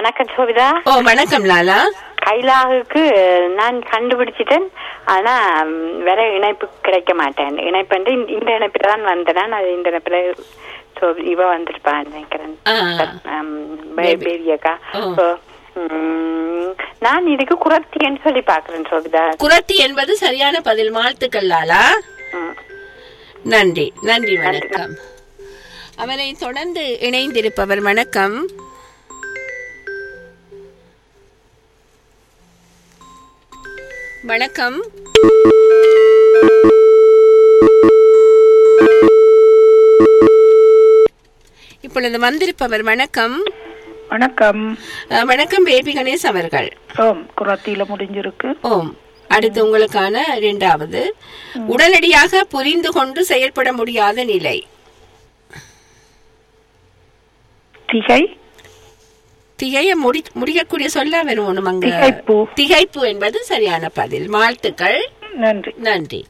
வணக்கம் சோபிதா ஓ வணக்கம் லாலா கைலாகுக்கு நான் கண்டுபிடிச்சிட்டேன் ஆனா ம், வேற இணைப்பு கிடைக்க மாட்டேன் இணைப்பு வந்து இந்த- இந்த இணைப்புல தான் வந்தேன் அது இந்த இணைப்புல சோ இவ வந்திருப்பான்னு நினைக்கிறேன் ஆ. ஆம், பே- Baby. பேபியக்கா ஓ. So, ம், நான் இதுக்கு குரத்தின்னு சொல்லி பாக்குறேன் சோபிதா குரத்தி என்பது சரியான பதில் வாழ்த்துக்கள் லாலா ம். நன்றி நன்றி வணக்கம் அவரை தொடர்ந்து இணைந்திருப்பவர் வணக்கம் வணக்கம் இப்பொழுது வந்திருப்பவர் வணக்கம் வணக்கம் அஹ், வணக்கம் பேபி கணேஷ் அவர்கள் ஓம் குரத்தியில முடிஞ்சிருக்கு ஓம் அடுத்து உங்களுக்கான இரண்டாவது உடனடியாக புரிந்து கொண்டு செயல்பட முடியாத நிலை திகை திகைய முடி முடிக்கக்கூடிய சொல்ல வரும் அங்க திகைப்பு. திகைப்பு என்பது சரியான பதில் வாழ்த்துக்கள் நன்றி நன்றி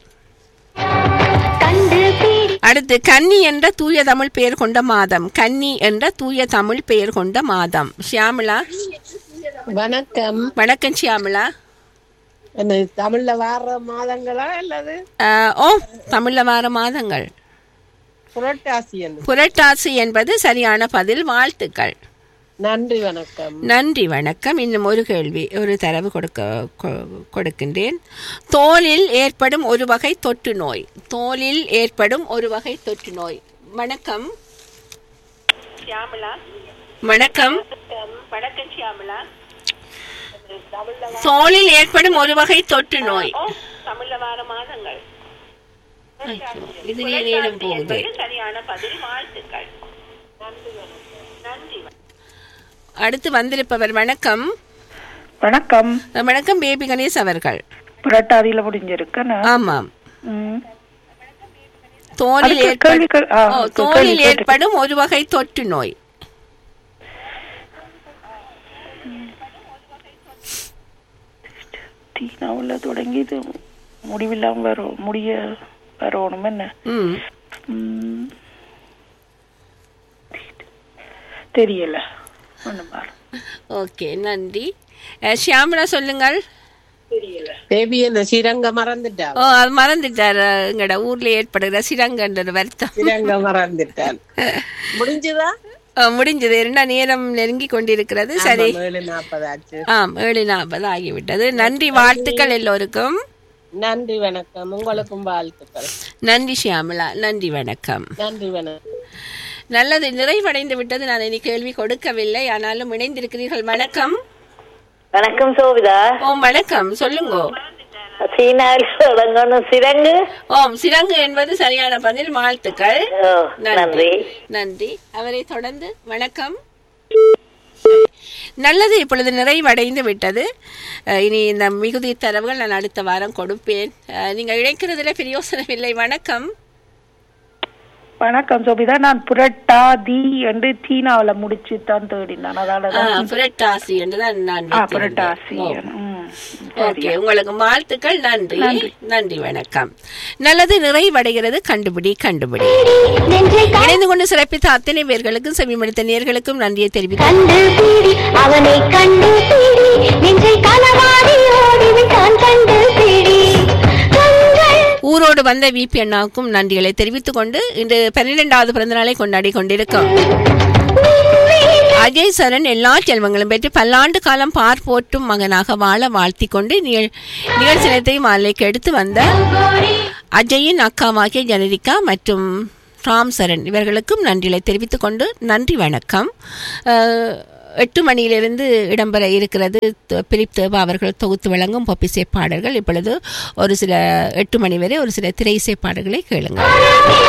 அடுத்து கன்னி என்ற தூய தமிழ் பெயர் கொண்ட மாதம் கன்னி என்ற தூய தமிழ் பெயர் கொண்ட மாதம் ஷியாமளா வணக்கம் வணக்கம் ஷியாமளா என்ன தமிழ்ல வார மாதங்களா அல்லது அஹ், ஓ தமிழ்ல வார மாதங்கள் புரட்டாசி என்று புரட்டாசி என்பது சரியான பதில் வாழ்த்துக்கள் நன்றி வணக்கம் நன்றி வணக்கம் இன்னும் ஒரு கேள்வி ஒரு தரவு கொடுக்க கொ- கொடுக்கின்றேன் தோலில் ஏற்படும் ஒரு வகை தொற்று நோய் தோலில் ஏற்படும் ஒரு வகை தொற்று நோய் வணக்கம் வணக்கம் வணக்கம் ஷியாமலா தோலில் ஏற்படும் ஒரு வகை தொற்று நோய் தமிழ்ல வார மாதங்கள் இதுலயே நேரம் போகுது சரியான பதில் வாழ்த்துக்கள் அடுத்து வந்திருப்பவர் வணக்கம் வணக்கம் வணக்கம் பேபி கணேஷ் அவர்கள் புரட்டாதியில முடிஞ்சிருக்கு நான். ஆமாம் ம். தோலில் அதுக்கு ஏற்படும் கேள்விகள், ஆ, ஓ, கேள்வி தோலில் கேட்டு- ஏற்படும் ஒரு வகை தொற்று நோய் தீனாவுல தொடங்கி இது முடிவில்லாம வரும் முடிய வரணும் என்ன ம் ம். தெரியல ஒண்ணும் பாரு ஓகே நன்றி அஹ், ஷியாமளா சொல்லுங்கள் பேபி என்ன சிரங்க மறந்துட்டா ஓ அது மறந்துட்டார் எங்கட ஊர்ல ஏற்படுகிற சிரங்கன்ற வருத்தம் சிரங்க மறந்துட்டான் முடிஞ்சுதா அஹ், முடிஞ்சது என்ன நேரம் நெருங்கி கொண்டிருக்கிறது சரி ஆமாம், ஏழு நாற்பது ஆச்சு ஆம் ஏழு நாற்பது ஆகிவிட்டது நன்றி வாழ்த்துக்கள் எல்லோருக்கும் நன்றி வணக்கம் உங்களுக்கும் வாழ்த்துக்கள் நன்றி ஷியாமளா நன்றி வணக்கம் நன்றி வணக்கம் நல்லது நிறைவடைந்து விட்டது நான் இனி கேள்வி கொடுக்கவில்லை ஆனாலும் இணைந்திருக்கிறீர்கள் வணக்கம் வணக்கம் சோபிதா ஓம் வணக்கம் சொல்லுங்க சீனாவில் தொடங்கணும் சிறங்கு ஓம் சிரங்கு என்பது சரியான பதில் வாழ்த்துக்கள் ஓ, நன்றி நன்றி நன்றி அவரை தொடர்ந்து வணக்கம் நல்லது இப்பொழுது நிறைவடைந்து விட்டது அஹ், இனி இந்த மிகுதி தரவுகள் நான் அடுத்த வாரம் கொடுப்பேன் அஹ், நீங்கள் இழைக்கிறதுல பிரயோசனம் இல்லை வணக்கம் வணக்கம் சோபிதா நான் புரட்டாதி என்று தீனாவுல முடிச்சு தான் தேடினான் அதால ஆ, தான் புரட்டாசி என்றுதான் நான் ஆ, வைத்திருந்தேன். புரட்டாசி ஓ. ம். ஓகே உங்களுக்கு வாழ்த்துக்கள் நன்றி நன்றி வணக்கம் நல்லது நிறைவடைகிறது கண்டுபிடி கண்டுபிடி இணைந்து கொண்டு சிறப்பித்த அத்தனை பேர்களுக்கும் செவிமடுத்த நேர்களுக்கும் நன்றியை தெரிவித்து கண்டு பீடி அவனை கண்டு பீடி நெஞ்சை களவாடி ஓடிவிட்டான் கண்டு பீடி கண்கள் ஊரோடு வந்த விபி அண்ணாவுக்கும் நன்றிகளை தெரிவித்துக் கொண்டு இன்று பன்னிரெண்டாவது பிறந்தநாளை கொண்டாடி கொண்டிருக்கும் அஜய் சரண் எல்லா செல்வங்களும் பெற்று பல்லாண்டு காலம் பார் போற்றும் மகனாக வாழ வாழ்த்திக் கொண்டு நிகழ்- நிகழ்ச்சினத்தை மாலைக்கு எடுத்து வந்த அஜயின் அக்காவாகிய ஜனரிகா மற்றும் ராம் சரண் இவர்களுக்கும் நன்றிகளை தெரிவித்துக் கொண்டு நன்றி வணக்கம் அஹ், எட்டு மணியிலிருந்து இடம்பெற இருக்கிறது த- பிலிப் தேவா அவர்கள் தொகுத்து வழங்கும் பொப்பிசை பாடல்கள் இப்பொழுது ஒரு சில எட்டு மணி வரை ஒரு சில திரை இசை பாடல்களை கேளுங்கள்